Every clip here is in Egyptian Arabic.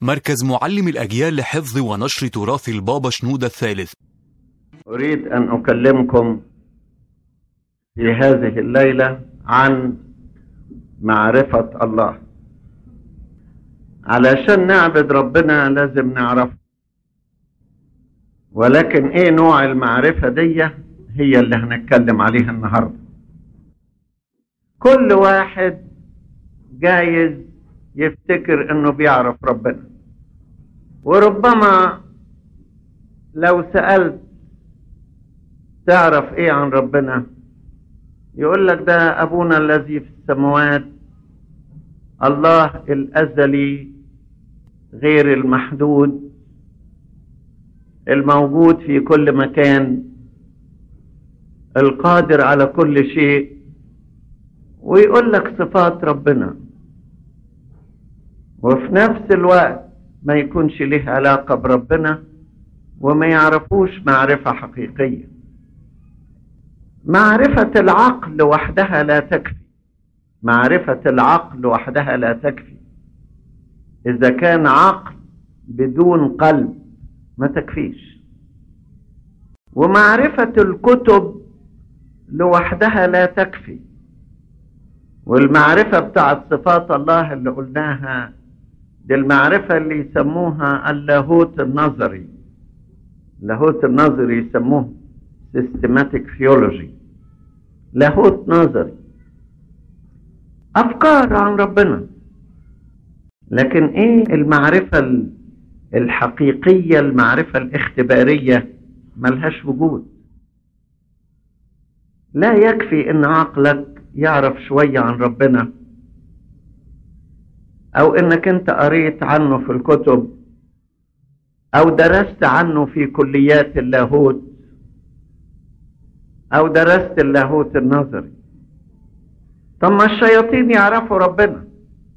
مركز معلم الأجيال لحفظ ونشر تراث البابا شنودة الثالث أريد أن أكلمكم في هذه الليلة عن معرفة الله علشان نعبد ربنا لازم نعرفه ولكن ايه نوع المعرفة دي هي اللي هنتكلم عليها النهاردة كل واحد جايز يفتكر انه بيعرف ربنا وربما لو سألت تعرف ايه عن ربنا يقول لك ده ابونا الذي في السماوات الله الازلي غير المحدود الموجود في كل مكان القادر على كل شيء ويقول لك صفات ربنا وفي نفس الوقت ما يكونش له علاقة بربنا وما يعرفوش معرفة حقيقية معرفة العقل وحدها لا تكفي معرفة العقل وحدها لا تكفي إذا كان عقل بدون قلب ما تكفيش ومعرفة الكتب لوحدها لا تكفي والمعرفة بتاعت صفات الله اللي قلناها دي المعرفة اللي يسموها اللاهوت النظري اللاهوت النظري يسموه systematic theology لاهوت نظري أفكار عن ربنا لكن إيه المعرفة الحقيقية المعرفة الاختبارية ملهاش وجود لا يكفي ان عقلك يعرف شوية عن ربنا او انك انت قريت عنه في الكتب او درست عنه في كليات اللاهوت او درست اللاهوت النظري طب ما الشياطين يعرفوا ربنا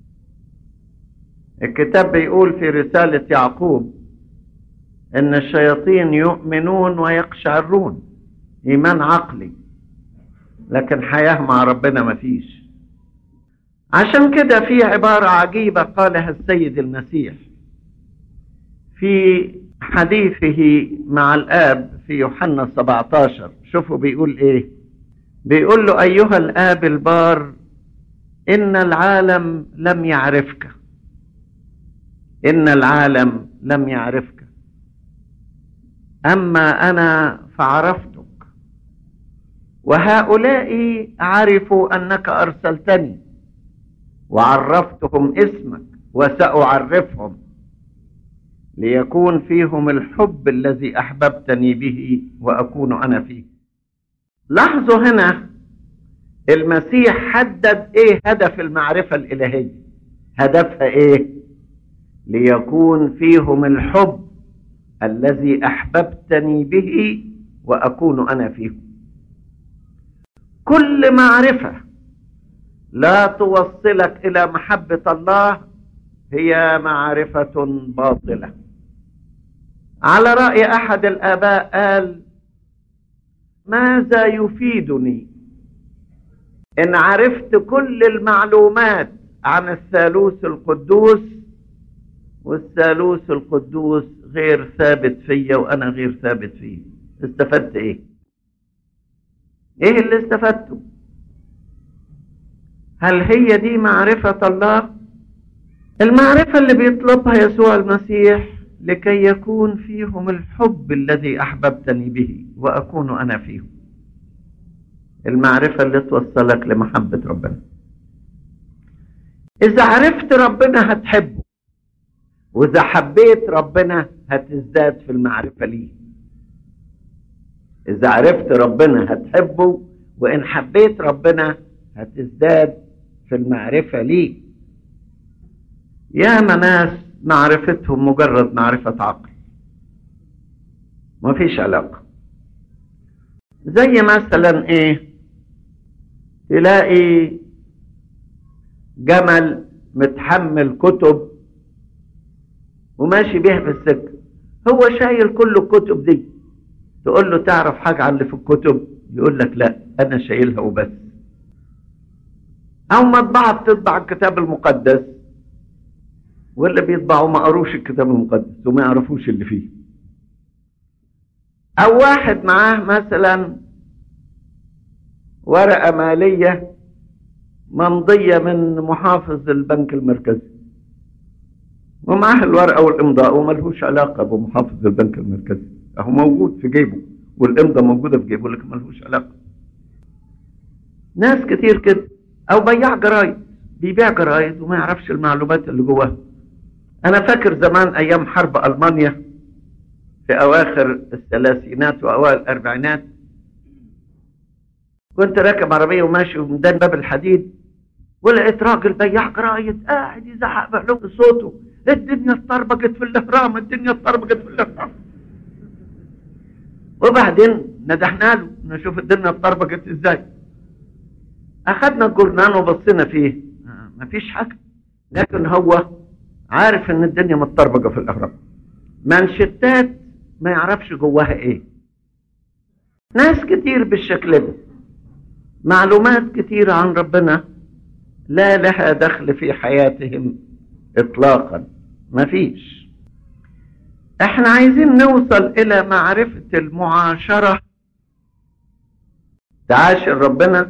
الكتاب بيقول في رسالة يعقوب ان الشياطين يؤمنون ويقشعرون ايمان عقلي لكن حياة مع ربنا مفيش عشان كده في عبارة عجيبة قالها السيد المسيح في حديثه مع الآب في يوحنا 17 شوفوا بيقول ايه بيقول له أيها الآب البار إن العالم لم يعرفك إن العالم لم يعرفك أما أنا فعرفتك وهؤلاء عرفوا أنك أرسلتني وعرفتهم اسمك وسأعرفهم ليكون فيهم الحب الذي أحببتني به وأكون أنا فيه لاحظوا هنا المسيح حدد ايه هدف المعرفة الإلهية هدفها ايه ليكون فيهم الحب الذي احببتني به واكون انا فيه كل معرفه لا توصلك الى محبه الله هي معرفه باطله على راي احد الاباء قال ماذا يفيدني ان عرفت كل المعلومات عن الثالوث القدوس والثالوث القدوس غير ثابت فيا وانا غير ثابت فيه استفدت ايه ايه اللي استفدته هل هي دي معرفة الله المعرفة اللي بيطلبها يسوع المسيح لكي يكون فيهم الحب الذي احببتني به واكون انا فيهم المعرفة اللي توصلك لمحبة ربنا اذا عرفت ربنا هتحبه واذا حبيت ربنا هتزداد في المعرفه ليه اذا عرفت ربنا هتحبه وان حبيت ربنا هتزداد في المعرفه ليه يا ناس معرفتهم مجرد معرفه عقل مفيش علاقه زي مثلا ايه تلاقي جمل متحمل كتب وماشي بيها في السكة هو شايل كل الكتب دي تقول له تعرف حاجة عن اللي في الكتب يقول لك لا أنا شايلها وبس أو مطبعة بتطبع الكتاب المقدس واللي بيطبعوا ما قروش الكتاب المقدس وما يعرفوش اللي فيه او واحد معاه مثلا ورقة مالية ممضية من محافظ البنك المركزي ومعاه الورقة والإمضاء وملهوش علاقة بمحافظ البنك المركزي أهو موجود في جيبه والإمضاء موجودة في جيبه لكن ملهوش علاقة ناس كتير كده أو بياع جرايد بيبيع جرايد وما يعرفش المعلومات اللي جواها أنا فاكر زمان أيام حرب ألمانيا في أواخر الثلاثينات وأوائل الأربعينات كنت راكب عربية وماشي ومدان باب الحديد ولقيت راجل بياع جرايد قاعد يزعق بعلو صوته الدنيا اتطربقت في الاهرام الدنيا اتطربقت في الاهرام وبعدين ندهنا له نشوف الدنيا اتطربقت ازاي اخدنا الجورنال وبصينا فيه مفيش حاجه لكن هو عارف ان الدنيا متطربقه في الاهرام منشتات ما يعرفش جواها ايه ناس كتير بالشكل ده معلومات كتيرة عن ربنا لا لها دخل في حياتهم اطلاقا مفيش احنا عايزين نوصل الى معرفة المعاشرة تعاشر ربنا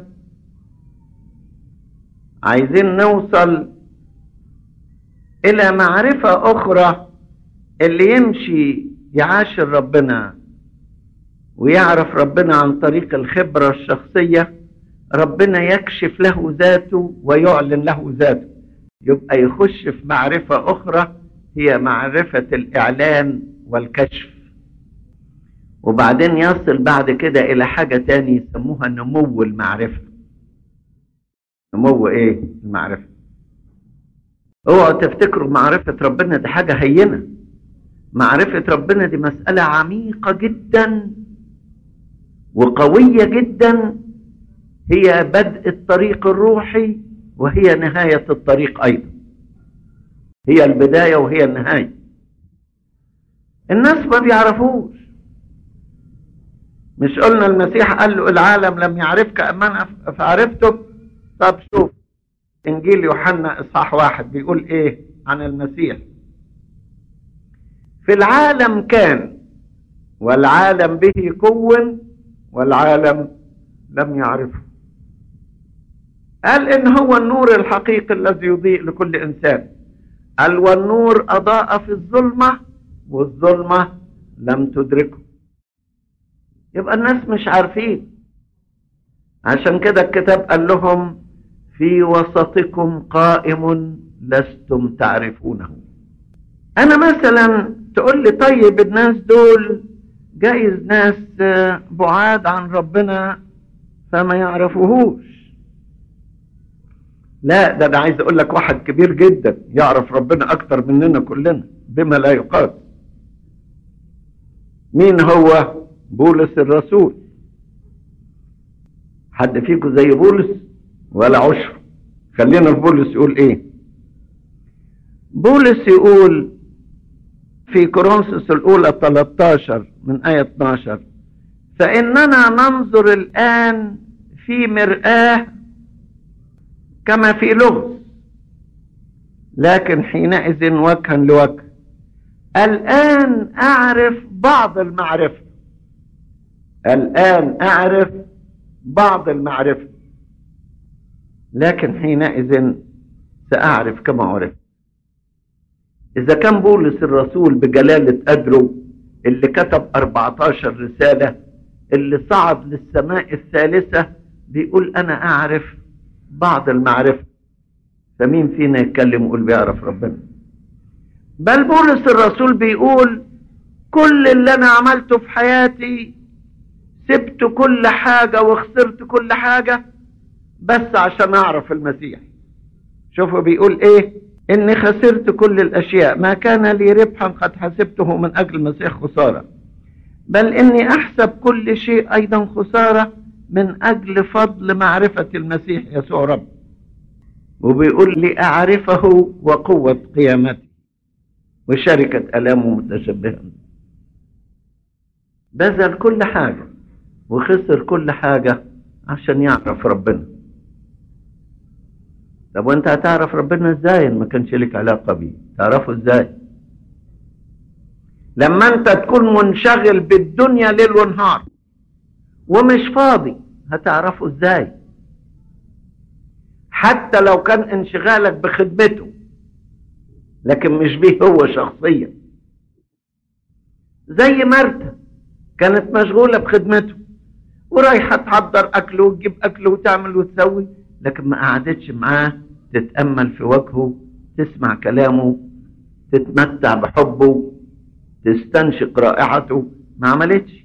عايزين نوصل الى معرفة اخرى اللي يمشي يعاشر ربنا ويعرف ربنا عن طريق الخبرة الشخصية ربنا يكشف له ذاته ويعلن له ذاته يبقى يخش في معرفة أخرى هي معرفة الإعلان والكشف وبعدين يصل بعد كده إلى حاجة تاني يسموها نمو المعرفة نمو إيه المعرفة اوعوا تفتكروا معرفة ربنا دي حاجة هينة معرفة ربنا دي مسألة عميقة جدا وقوية جدا هي بدء الطريق الروحي وهي نهاية الطريق أيضا هي البداية وهي النهاية الناس ما بيعرفوش مش قلنا المسيح قال له العالم لم يعرفك أما أنا فعرفته طب شوف إنجيل يوحنا إصحاح واحد بيقول إيه عن المسيح في العالم كان والعالم به كون والعالم لم يعرفه قال ان هو النور الحقيقي الذي يضيء لكل انسان قال والنور اضاء في الظلمه والظلمه لم تدركه يبقى الناس مش عارفين عشان كده الكتاب قال لهم في وسطكم قائم لستم تعرفونه انا مثلا تقول لي طيب الناس دول جايز ناس بعاد عن ربنا فما يعرفوهوش لا ده انا عايز اقول لك واحد كبير جدا يعرف ربنا اكتر مننا كلنا بما لا يقاس مين هو بولس الرسول حد فيكم زي بولس ولا عشر خلينا في بولس يقول ايه بولس يقول في كورنثوس الاولى 13 من ايه 12 فاننا ننظر الان في مرآه كما في لغز لكن حينئذ وجها لوجه الآن أعرف بعض المعرفة الآن أعرف بعض المعرفة لكن حينئذ سأعرف كما عرفت إذا كان بولس الرسول بجلالة قدره اللي كتب 14 رسالة اللي صعد للسماء الثالثة بيقول أنا أعرف بعض المعرفة فمين فينا يتكلم ويقول بيعرف ربنا بل بولس الرسول بيقول كل اللي انا عملته في حياتي سبت كل حاجة وخسرت كل حاجة بس عشان اعرف المسيح شوفوا بيقول ايه اني خسرت كل الاشياء ما كان لي ربحا قد حسبته من اجل المسيح خسارة بل اني احسب كل شيء ايضا خسارة من أجل فضل معرفة المسيح يسوع رب وبيقول لي أعرفه وقوة قيامته وشركة ألامه متشبها بذل كل حاجة وخسر كل حاجة عشان يعرف ربنا طب وانت هتعرف ربنا ازاي ان ما كانش لك علاقة بيه تعرفه ازاي لما انت تكون منشغل بالدنيا ليل ونهار ومش فاضي هتعرفه ازاي حتى لو كان انشغالك بخدمته لكن مش بيه هو شخصيا زي مرتا كانت مشغولة بخدمته ورايحة تحضر أكله وتجيب أكله وتعمل وتسوي لكن ما قعدتش معاه تتأمل في وجهه تسمع كلامه تتمتع بحبه تستنشق رائحته ما عملتش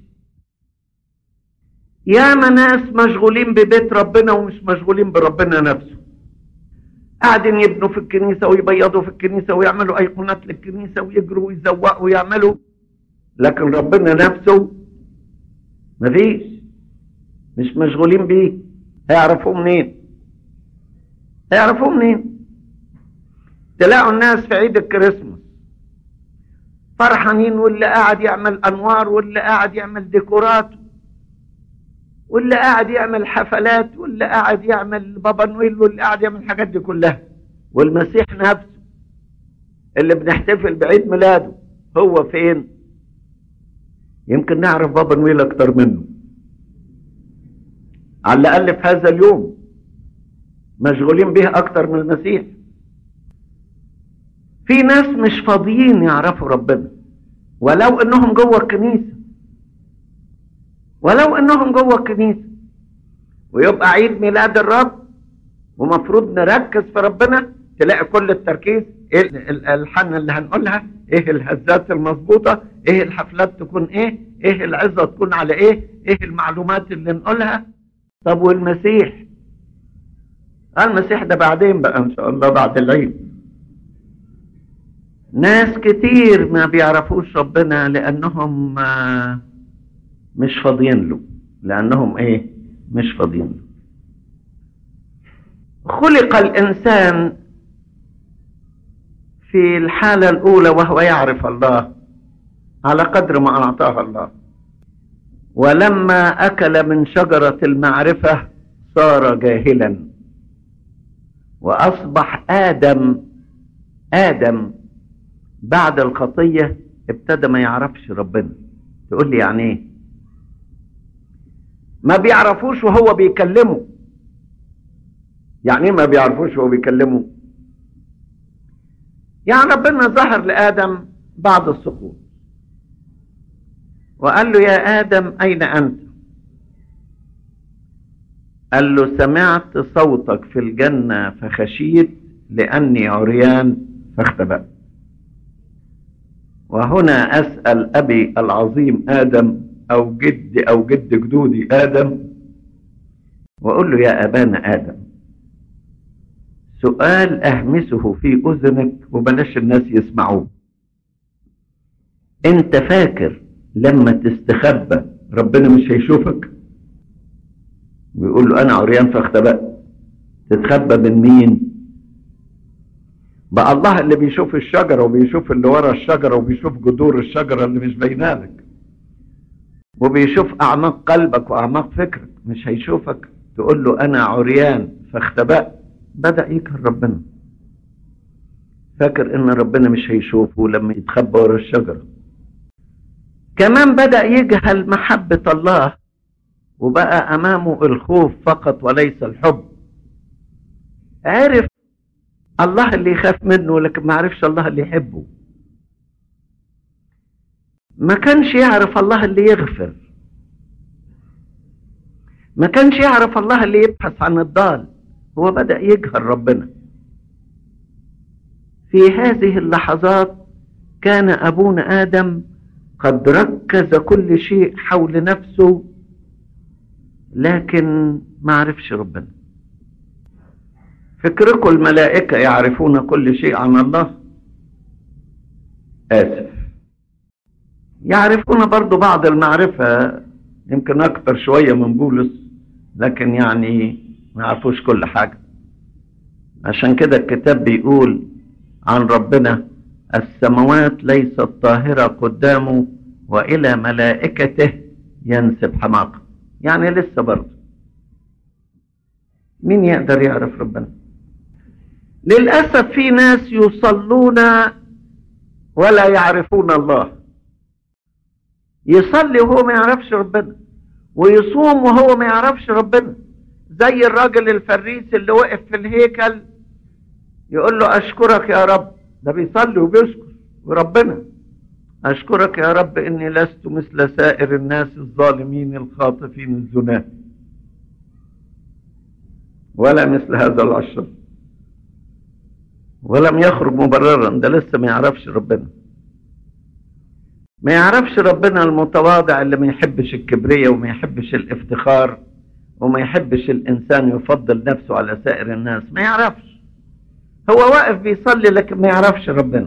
ياما ناس مشغولين ببيت ربنا ومش مشغولين بربنا نفسه قاعدين يبنوا في الكنيسة ويبيضوا في الكنيسة ويعملوا أيقونات للكنيسة ويجروا ويزوقوا ويعملوا لكن ربنا نفسه مفيش مش مشغولين بيه هيعرفوه منين هيعرفوه منين تلاقوا الناس في عيد الكريسماس فرحانين واللي قاعد يعمل انوار واللي قاعد يعمل ديكورات واللي قاعد يعمل حفلات واللي قاعد يعمل بابا نويل واللي قاعد يعمل الحاجات دي كلها والمسيح نفسه اللي بنحتفل بعيد ميلاده هو فين يمكن نعرف بابا نويل اكتر منه على الاقل في هذا اليوم مشغولين به اكتر من المسيح في ناس مش فاضيين يعرفوا ربنا ولو انهم جوه الكنيسه ولو انهم جوه الكنيسه ويبقى عيد ميلاد الرب ومفروض نركز في ربنا تلاقي كل التركيز ايه الالحان اللي هنقولها ايه الهزات المظبوطه ايه الحفلات تكون ايه ايه العظه تكون على ايه ايه المعلومات اللي نقولها طب والمسيح المسيح ده بعدين بقى ان شاء الله بعد العيد ناس كتير ما بيعرفوش ربنا لانهم مش فاضيين له لانهم ايه مش فاضيين له خلق الانسان في الحاله الاولى وهو يعرف الله على قدر ما اعطاه الله ولما اكل من شجره المعرفه صار جاهلا واصبح ادم ادم بعد الخطيه ابتدى ما يعرفش ربنا تقول لي يعني ايه ما بيعرفوش وهو بيكلمه يعني ايه ما بيعرفوش وهو بيكلمه يعني ربنا ظهر لآدم بعد السقوط وقال له يا آدم أين أنت قال له سمعت صوتك في الجنة فخشيت لأني عريان فاختبأت وهنا أسأل أبي العظيم آدم أو جدي أو جد جدودي آدم وأقول له يا أبانا آدم سؤال أهمسه في أذنك وبلاش الناس يسمعوه أنت فاكر لما تستخبى ربنا مش هيشوفك ويقول له أنا عريان فاختبأت تتخبى من مين بقى الله اللي بيشوف الشجرة وبيشوف اللي ورا الشجرة وبيشوف جذور الشجرة اللي مش باينالك وبيشوف أعماق قلبك وأعماق فكرك مش هيشوفك تقول له أنا عريان فاختبأت بدأ يكره ربنا فاكر إن ربنا مش هيشوفه لما يتخبى ورا الشجرة كمان بدأ يجهل محبة الله وبقى أمامه الخوف فقط وليس الحب عرف الله اللي يخاف منه لكن ما عرفش الله اللي يحبه ما كانش يعرف الله اللي يغفر ما كانش يعرف الله اللي يبحث عن الضال هو بدأ يجهل ربنا في هذه اللحظات كان أبونا آدم قد ركز كل شيء حول نفسه لكن ما عرفش ربنا فكركم الملائكة يعرفون كل شيء عن الله آسف يعرفون برضو بعض المعرفة يمكن أكثر شوية من بولس لكن يعني ما يعرفوش كل حاجة عشان كده الكتاب بيقول عن ربنا السماوات ليست طاهرة قدامه وإلى ملائكته ينسب حماقة يعني لسه برضه مين يقدر يعرف ربنا للأسف في ناس يصلون ولا يعرفون الله يصلي وهو ما يعرفش ربنا ويصوم وهو ما يعرفش ربنا زي الراجل الفريس اللي وقف في الهيكل يقول له اشكرك يا رب ده بيصلي وبيشكر وربنا اشكرك يا رب اني لست مثل سائر الناس الظالمين الخاطفين الزناه ولا مثل هذا العشر ولم يخرج مبررا ده لسه ما يعرفش ربنا ما يعرفش ربنا المتواضع اللي ما يحبش الكبرية وما يحبش الافتخار وما يحبش الإنسان يفضل نفسه على سائر الناس ما يعرفش هو واقف بيصلي لكن ما يعرفش ربنا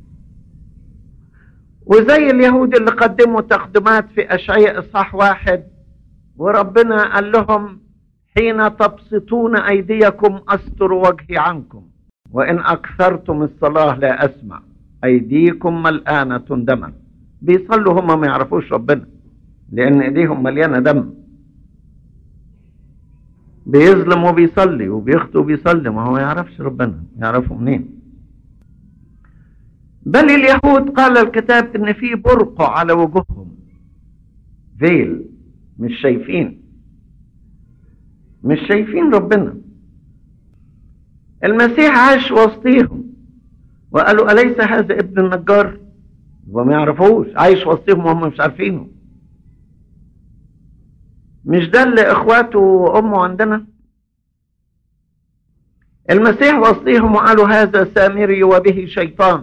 وزي اليهود اللي قدموا تقدمات في أشعياء إصحاح واحد وربنا قال لهم حين تبسطون أيديكم أستر وجهي عنكم وإن أكثرتم الصلاة لا أسمع أيديكم ملآنة دما بيصلوا هم ما يعرفوش ربنا لأن إيديهم مليانة دم بيظلم وبيصلي وبيخطئ وبيصلي ما هو ما يعرفش ربنا يعرفه منين بل اليهود قال الكتاب ان في برقع على وجوههم فيل مش شايفين مش شايفين ربنا المسيح عاش وسطيهم وقالوا أليس هذا ابن النجار وما يعرفوش عايش وسطيهم وهم مش عارفينه مش ده اللي اخواته وامه عندنا المسيح وسطيهم وقالوا هذا سامري وبه شيطان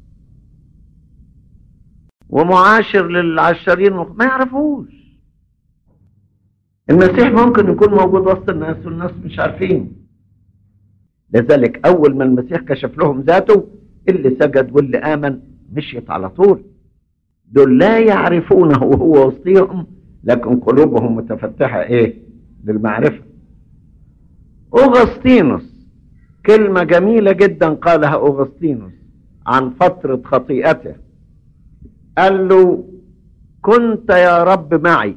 ومعاشر للعشرين ما يعرفوش المسيح ممكن يكون موجود وسط الناس والناس مش عارفين لذلك اول ما المسيح كشف لهم ذاته اللي سجد واللي امن مشيت على طول دول لا يعرفونه وهو وسطهم لكن قلوبهم متفتحة ايه للمعرفة أغسطينوس كلمة جميلة جدا قالها أغسطينوس عن فترة خطيئته قال له كنت يا رب معي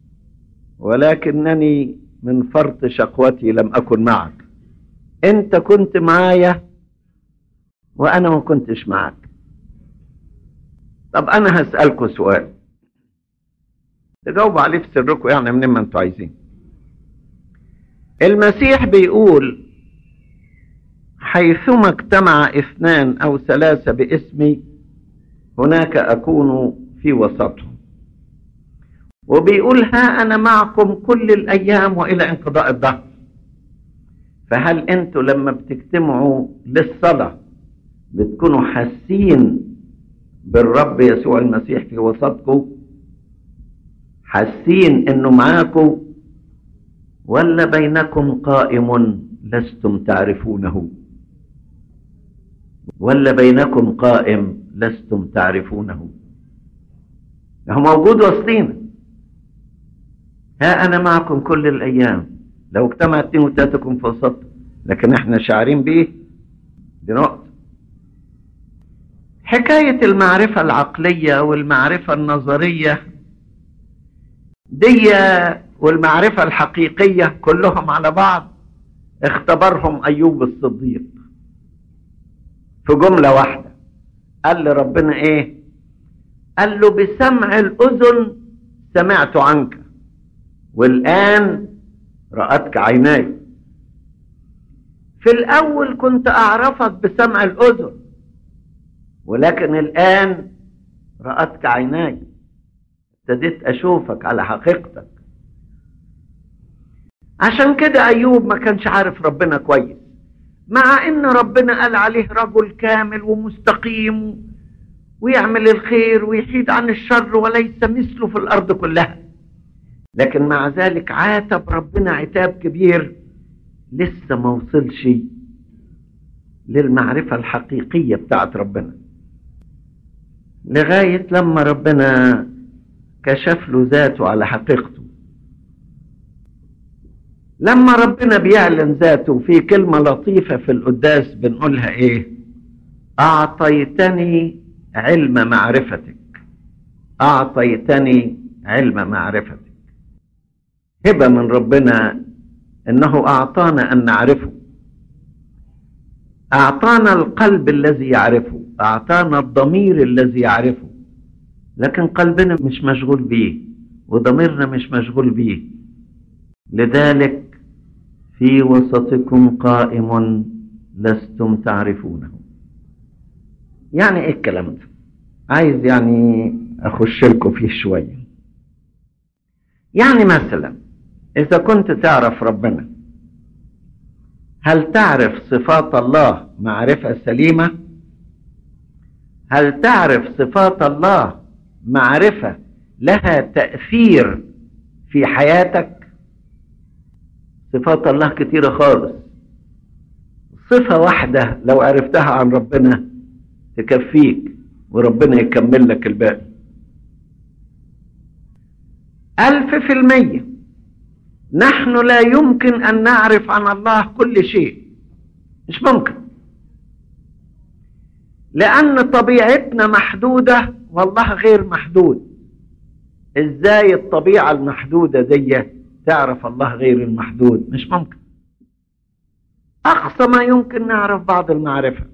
ولكنني من فرط شقوتي لم أكن معك أنت كنت معايا وأنا ما كنتش معك طب أنا هسألكم سؤال تجاوبوا عليه في سركم يعني منين ما انتوا عايزين المسيح بيقول حيثما اجتمع اثنان او ثلاثة باسمي هناك اكون في وسطهم وبيقول ها انا معكم كل الايام والى انقضاء الدهر فهل انتوا لما بتجتمعوا للصلاة بتكونوا حاسين بالرب يسوع المسيح في وسطكم حاسين انه معاكم ولا بينكم قائم لستم تعرفونه ولا بينكم قائم لستم تعرفونه هو موجود وسطينا ها انا معكم كل الايام لو اجتمع اتنين وتلاتكم في وسط لكن احنا شاعرين بيه دي نقطة حكاية المعرفة العقلية والمعرفة النظرية دي والمعرفة الحقيقية كلهم على بعض اختبرهم أيوب الصديق في جملة واحدة قال لربنا ايه قال له بسمع الأذن سمعت عنك والآن رأتك عيناي في الأول كنت أعرفك بسمع الأذن ولكن الآن رأتك عيناي ابتديت أشوفك على حقيقتك عشان كده أيوب ما كانش عارف ربنا كويس مع إن ربنا قال عليه رجل كامل ومستقيم ويعمل الخير ويحيد عن الشر وليس مثله في الأرض كلها لكن مع ذلك عاتب ربنا عتاب كبير لسه ما وصلش للمعرفة الحقيقية بتاعت ربنا لغاية لما ربنا كشف له ذاته على حقيقته لما ربنا بيعلن ذاته في كلمة لطيفة في القداس بنقولها ايه اعطيتني علم معرفتك اعطيتني علم معرفتك هبة من ربنا انه اعطانا ان نعرفه اعطانا القلب الذي يعرفه أعطانا الضمير الذي يعرفه لكن قلبنا مش مشغول بيه وضميرنا مش مشغول بيه لذلك في وسطكم قائم لستم تعرفونه يعني ايه الكلام ده عايز يعني اخش لكم فيه شويه يعني مثلا اذا كنت تعرف ربنا هل تعرف صفات الله معرفه سليمه هل تعرف صفات الله معرفه لها تاثير في حياتك صفات الله كتيره خالص صفه واحده لو عرفتها عن ربنا تكفيك وربنا يكمل لك الباقي ألف في المية نحن لا يمكن أن نعرف عن الله كل شيء مش ممكن لأن طبيعتنا محدودة والله غير محدود إزاي الطبيعة المحدودة دي تعرف الله غير المحدود مش ممكن أقصى ما يمكن نعرف بعض المعرفة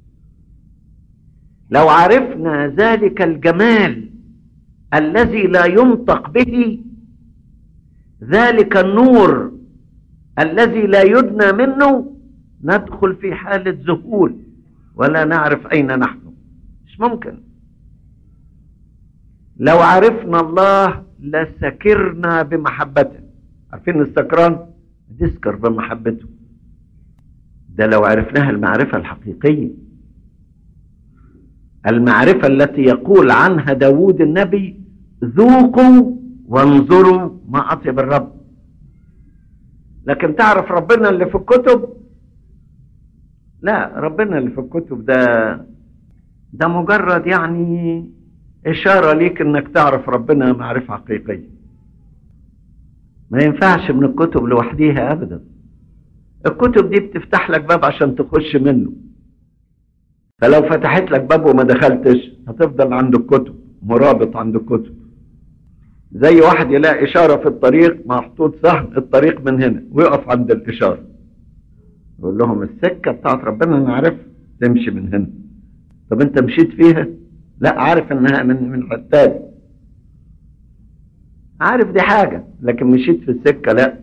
لو عرفنا ذلك الجمال الذي لا ينطق به ذلك النور الذي لا يدنى منه ندخل في حالة ذهول ولا نعرف أين نحن مش ممكن لو عرفنا الله لسكرنا بمحبته عارفين السكران تسكر بمحبته ده لو عرفناها المعرفة الحقيقية المعرفة التي يقول عنها داود النبي ذوقوا وانظروا ما أطيب الرب لكن تعرف ربنا اللي في الكتب لا ربنا اللي في الكتب ده ده مجرد يعني إشارة ليك إنك تعرف ربنا معرفة حقيقية ما ينفعش من الكتب لوحديها أبدا الكتب دي بتفتح لك باب عشان تخش منه فلو فتحت لك باب وما دخلتش هتفضل عند الكتب مرابط عند الكتب زي واحد يلاقي إشارة في الطريق محطوط سهم الطريق من هنا ويقف عند الإشارة يقول لهم السكة بتاعت ربنا أنا عارف تمشي من هنا طب أنت مشيت فيها؟ لا عارف إنها من من الحتات عارف دي حاجة لكن مشيت في السكة لا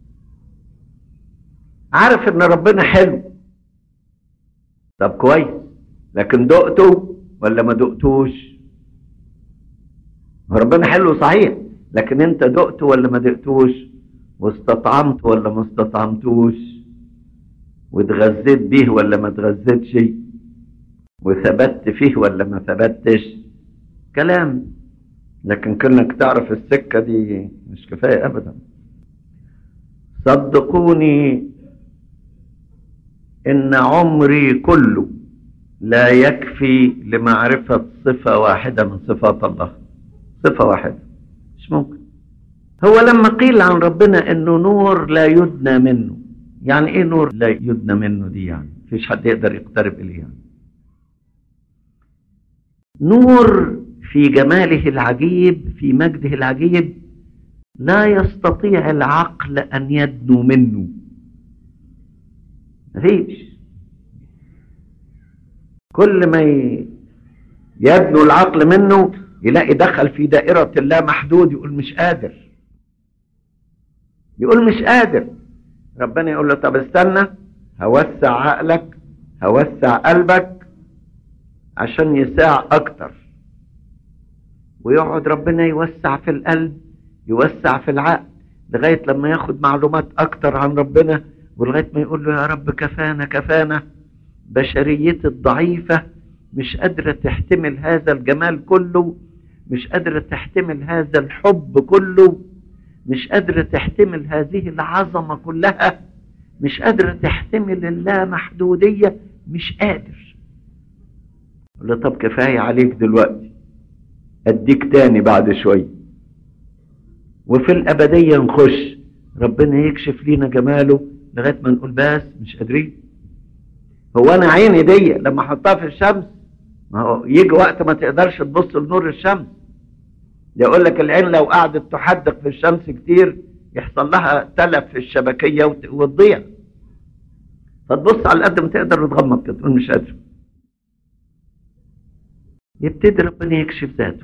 عارف إن ربنا حلو طب كويس لكن دقته ولا ما دقتوش ربنا حلو صحيح لكن انت دقته ولا ما دقتوش واستطعمت ولا ما استطعمتوش واتغذيت بيه ولا ما اتغذيتش وثبت فيه ولا ما ثبتش كلام لكن كونك تعرف السكة دي مش كفاية أبدا صدقوني إن عمري كله لا يكفي لمعرفة صفة واحدة من صفات الله صفة واحدة مش ممكن هو لما قيل عن ربنا انه نور لا يدنى منه يعني ايه نور لا يدنى منه دي يعني مفيش حد يقدر يقترب اليه يعني نور في جماله العجيب في مجده العجيب لا يستطيع العقل ان يدنو منه مفيش كل ما يدنو العقل منه يلاقي دخل في دائرة الله محدود يقول مش قادر يقول مش قادر ربنا يقول له طب استنى هوسع عقلك هوسع قلبك عشان يساع اكتر ويقعد ربنا يوسع في القلب يوسع في العقل لغاية لما ياخد معلومات اكتر عن ربنا ولغاية ما يقول له يا رب كفانا كفانا بشريتي الضعيفة مش قادرة تحتمل هذا الجمال كله مش قادرة تحتمل هذا الحب كله مش قادرة تحتمل هذه العظمة كلها مش قادرة تحتمل اللامحدودية مش قادر له طب كفاية عليك دلوقتي اديك تاني بعد شوية وفي الأبدية نخش ربنا يكشف لينا جماله لغاية ما نقول بس مش قادرين هو أنا عيني دي لما أحطها في الشمس ما هو يجي وقت ما تقدرش تبص لنور الشمس يقول لك العين لو قعدت تحدق في الشمس كتير يحصل لها تلف في الشبكية وتضيع فتبص على قد ما تقدر وتغمض كده تقول مش قادر يبتدي ربنا يكشف ذاته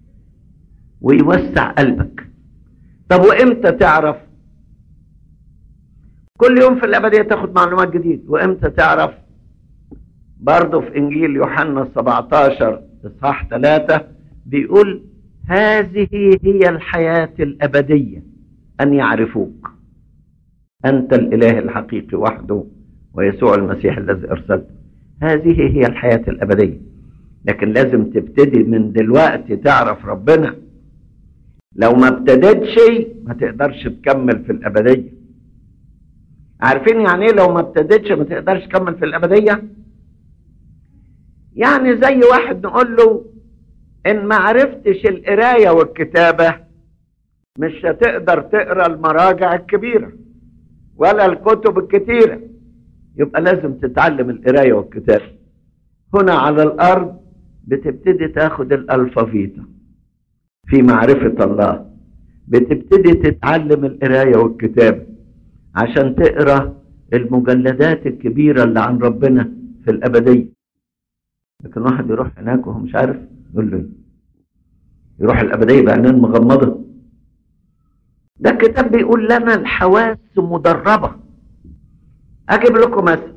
ويوسع قلبك طب وامتى تعرف كل يوم في الأبدية تاخد معلومات جديدة وامتى تعرف برضه في إنجيل يوحنا 17 إصحاح 3 بيقول هذه هي الحياة الأبدية أن يعرفوك أنت الإله الحقيقي وحده ويسوع المسيح الذي أرسلته هذه هي الحياة الأبدية لكن لازم تبتدي من دلوقتي تعرف ربنا لو ما ابتدتش ما تقدرش تكمل في الأبدية عارفين يعني ايه لو ما ابتدتش ما تقدرش تكمل في الأبدية يعني زي واحد نقول له ان ما عرفتش القراية والكتابة مش هتقدر تقرا المراجع الكبيرة ولا الكتب الكتيرة يبقى لازم تتعلم القراية والكتابة هنا على الأرض بتبتدي تاخد الألفافيتا في معرفة الله بتبتدي تتعلم القراية والكتابة عشان تقرا المجلدات الكبيرة اللي عن ربنا في الأبدية لكن واحد يروح هناك وهو مش عارف يقول له يروح الأبدية بعينين مغمضة ده الكتاب بيقول لنا الحواس مدربة أجيب لكم مثل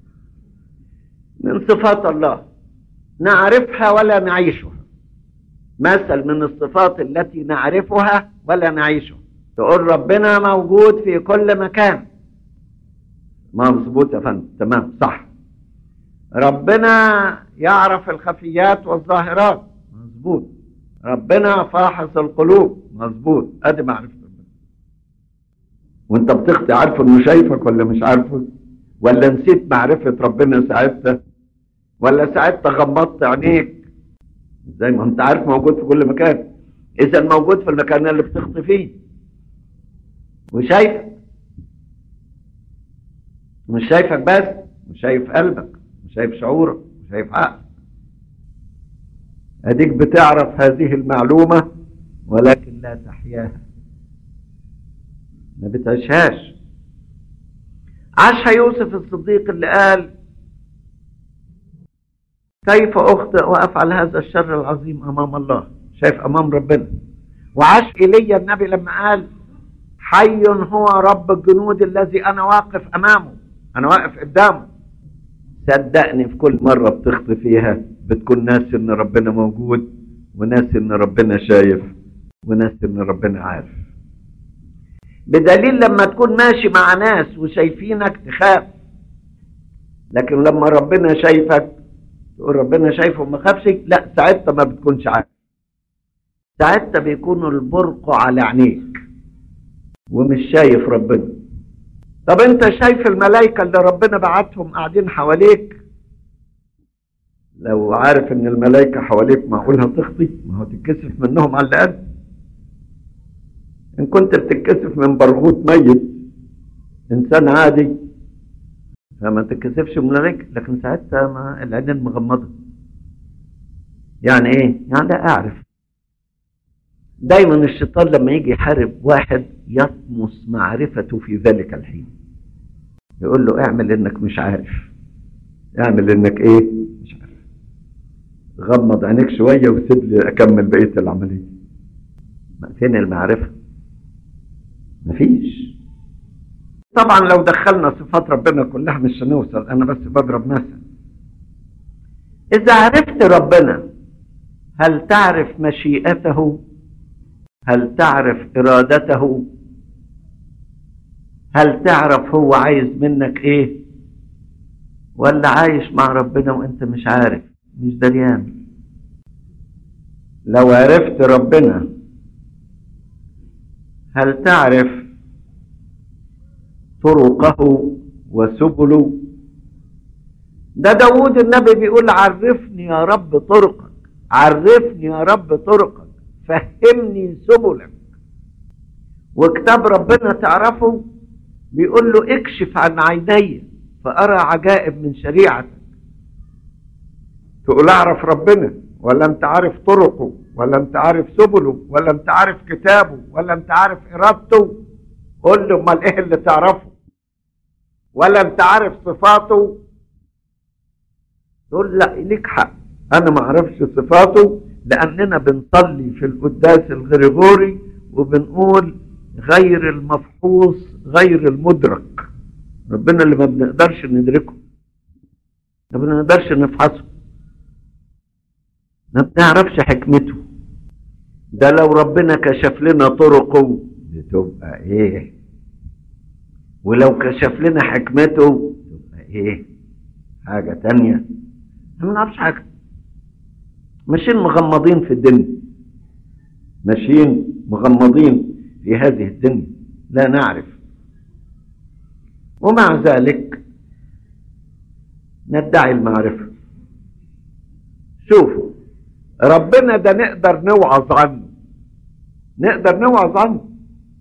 من صفات الله نعرفها ولا نعيشها مثل من الصفات التي نعرفها ولا نعيشها تقول ربنا موجود في كل مكان ما مظبوط يا فندم تمام صح ربنا يعرف الخفيات والظاهرات مظبوط ربنا فاحص القلوب مظبوط ادي معرفه ربنا وانت بتخطي عارفه انه شايفك ولا مش عارفه ولا نسيت معرفه ربنا ساعتها ولا ساعتها غمضت عينيك زي ما انت عارف موجود في كل مكان اذا موجود في المكان اللي بتخطي فيه وشايفك مش شايفك بس مش شايف قلبك مش شايف شعورك مش شايف عقلك اديك بتعرف هذه المعلومة ولكن لا تحياها ما بتعيشهاش عاشها يوسف الصديق اللي قال كيف أخطئ وأفعل هذا الشر العظيم أمام الله شايف أمام ربنا وعاش إيليا النبي لما قال حي هو رب الجنود الذي أنا واقف أمامه أنا واقف قدامه صدقني في كل مرة بتخطي فيها بتكون ناس إن ربنا موجود وناس إن ربنا شايف وناس إن ربنا عارف بدليل لما تكون ماشي مع ناس وشايفينك تخاف لكن لما ربنا شايفك تقول ربنا شايفه وما خافش لا ساعتها ما بتكونش عارف ساعتها بيكون البرق على عينيك ومش شايف ربنا طب انت شايف الملائكة اللي ربنا بعتهم قاعدين حواليك لو عارف ان الملائكة حواليك معقول هتخطي ما هو تتكسف منهم على الأقل ان كنت بتتكسف من برغوت ميت انسان عادي فما تتكسفش من الملائكة لكن ساعتها ما العينين مغمضة يعني ايه يعني لا اعرف دايما الشيطان لما يجي يحارب واحد يطمس معرفته في ذلك الحين يقول له اعمل انك مش عارف اعمل انك ايه مش عارف غمض عينيك شوية وسيب لي اكمل بقية العملية فين المعرفة مفيش طبعا لو دخلنا صفات ربنا كلها مش هنوصل انا بس بضرب مثل اذا عرفت ربنا هل تعرف مشيئته هل تعرف ارادته هل تعرف هو عايز منك ايه ولا عايش مع ربنا وانت مش عارف مش دريان لو عرفت ربنا هل تعرف طرقه وسبله ده داود النبي بيقول عرفني يا رب طرقك عرفني يا رب طرقك فهمني سبلك وكتاب ربنا تعرفه بيقول له اكشف عن عيني فأرى عجائب من شريعتك تقول اعرف ربنا ولا انت عارف طرقه ولا انت عارف سبله ولا انت عارف كتابه ولا انت عارف ارادته قول له امال ايه اللي تعرفه ولا انت عارف صفاته تقول لا ليك حق انا ما اعرفش صفاته لاننا بنصلي في القداس الغريغوري وبنقول غير المفحوص غير المدرك ربنا اللي ما بنقدرش ندركه ما بنقدرش نفحصه ما بنعرفش حكمته ده لو ربنا كشف لنا طرقه بتبقى ايه ولو كشف لنا حكمته تبقى ايه حاجة تانية ما نعرفش حاجة ماشيين مغمضين في الدنيا ماشيين مغمضين في هذه الدنيا لا نعرف ومع ذلك ندعي المعرفة شوفوا ربنا ده نقدر نوعظ عنه نقدر نوعظ عنه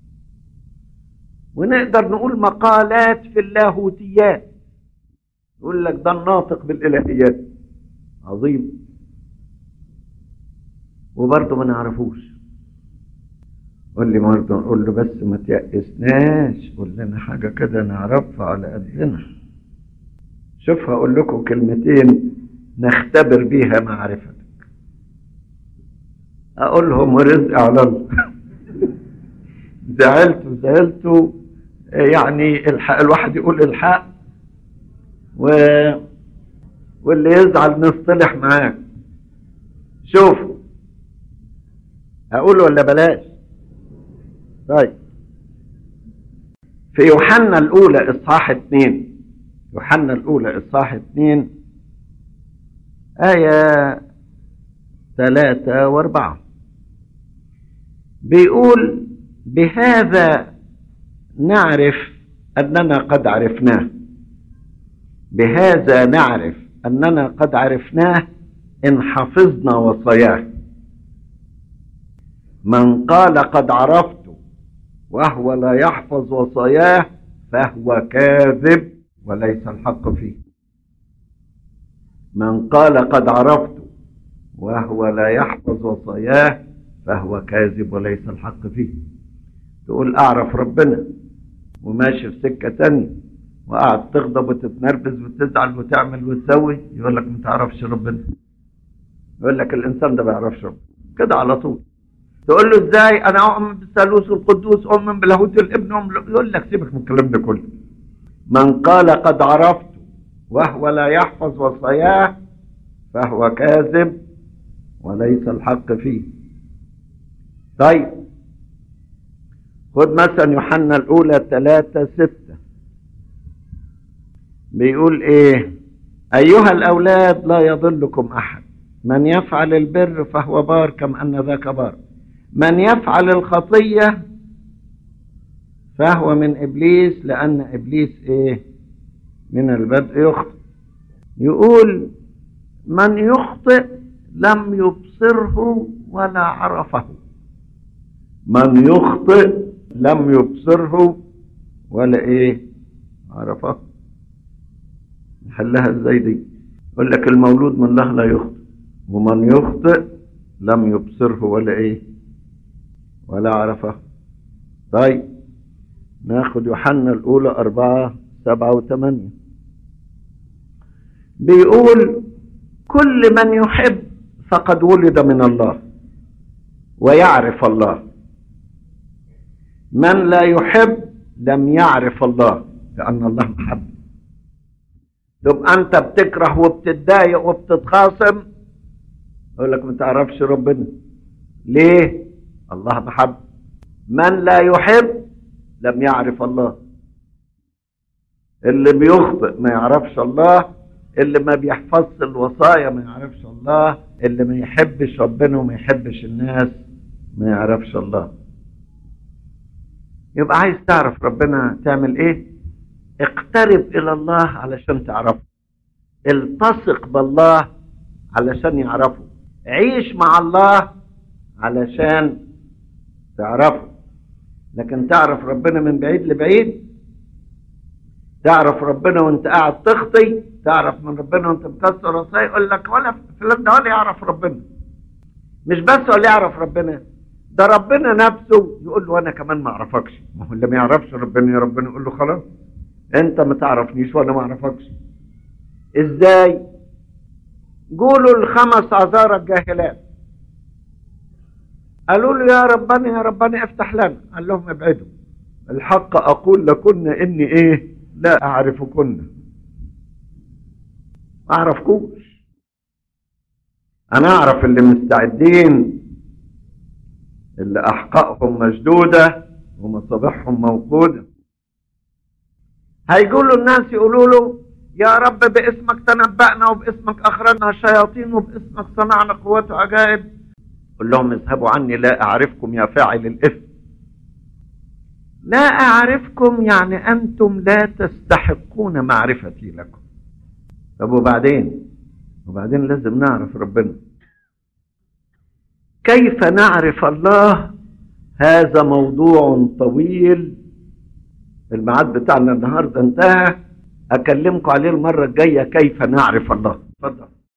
ونقدر نقول مقالات في اللاهوتيات يقول لك ده الناطق بالالهيات عظيم وبرضه ما نعرفوش قول لي برضه نقول له بس ما تيأسناش قول لنا حاجة كده نعرفها على قدنا شوف هقول لكم كلمتين نختبر بيها معرفتك اقولهم ورزق على الله زعلت زعلت يعني الحق الواحد يقول الحق و... واللي يزعل نصطلح معاه شوف اقول ولا بلاش طيب في يوحنا الاولى اصحاح اتنين يوحنا الاولى اصحاح اتنين آية ثلاثة واربعة بيقول بهذا نعرف أننا قد عرفناه بهذا نعرف أننا قد عرفناه إن حفظنا وصاياه من قال قد عرفت وهو لا يحفظ وصاياه فهو كاذب وليس الحق فيه من قال قد عرفت وهو لا يحفظ وصاياه فهو كاذب وليس الحق فيه تقول اعرف ربنا وماشي في سكة تانية وقعد تغضب وتتنرفز وتزعل وتعمل وتسوي يقول لك ما تعرفش ربنا يقول لك الانسان ده ما يعرفش ربنا كده على طول تقول له ازاي انا اؤمن بالثالوث القدوس اؤمن بلاهوت الابن يقول لك سيبك من الكلام ده كله من قال قد عرفت وهو لا يحفظ وصاياه فهو كاذب وليس الحق فيه طيب خد مثلا يوحنا الأولى ثلاثة ستة بيقول إيه أيها الأولاد لا يضلكم أحد من يفعل البر فهو بار كما أن ذاك بار من يفعل الخطية فهو من إبليس لأن إبليس إيه من البدء يخطئ يقول من يخطئ لم يبصره ولا عرفه من يخطئ لم يبصره ولا ايه عرفه نحلها ازاي دي يقول لك المولود من الله لا يخطئ ومن يخطئ لم يبصره ولا ايه ولا عرفه طيب ناخد يوحنا الاولى اربعة سبعة وثمانية بيقول كل من يحب فقد ولد من الله ويعرف الله من لا يحب لم يعرف الله لأن الله محب تبقى أنت بتكره وبتتضايق وبتتخاصم يقول لك ما تعرفش ربنا ليه؟ الله محب من لا يحب لم يعرف الله اللي بيخطئ ما يعرفش الله اللي ما بيحفظش الوصايا ما يعرفش الله اللي ما يحبش ربنا وما يحبش الناس ما يعرفش الله يبقى عايز تعرف ربنا تعمل ايه اقترب الى الله علشان تعرفه التصق بالله علشان يعرفه عيش مع الله علشان تعرفه لكن تعرف ربنا من بعيد لبعيد تعرف ربنا وانت قاعد تخطي تعرف من ربنا وانت مكسر وصاي يقول لك ولا فلان ده ولا يعرف ربنا مش بس ولا يعرف ربنا ده ربنا نفسه يقول له انا كمان ما اعرفكش ما هو اللي ما يعرفش ربنا يا ربنا يقول له خلاص انت ما تعرفنيش وانا ما اعرفكش ازاي قولوا الخمس عذارى الجاهلات قالوا له يا ربنا يا ربنا افتح لنا قال لهم ابعدوا الحق اقول لكن اني ايه لا اعرفكن ما اعرفكوش انا اعرف اللي مستعدين اللي احقائهم مشدودة ومصابيحهم موقودة هيقولوا الناس يقولوا له يا رب باسمك تنبأنا وباسمك أخرجنا الشياطين وباسمك صنعنا قوات وعجائب قل لهم اذهبوا عني لا أعرفكم يا فاعل الإثم لا أعرفكم يعني أنتم لا تستحقون معرفتي لكم طب وبعدين وبعدين لازم نعرف ربنا كيف نعرف الله هذا موضوع طويل الميعاد بتاعنا النهارده انتهى اكلمكم عليه المره الجايه كيف نعرف الله اتفضل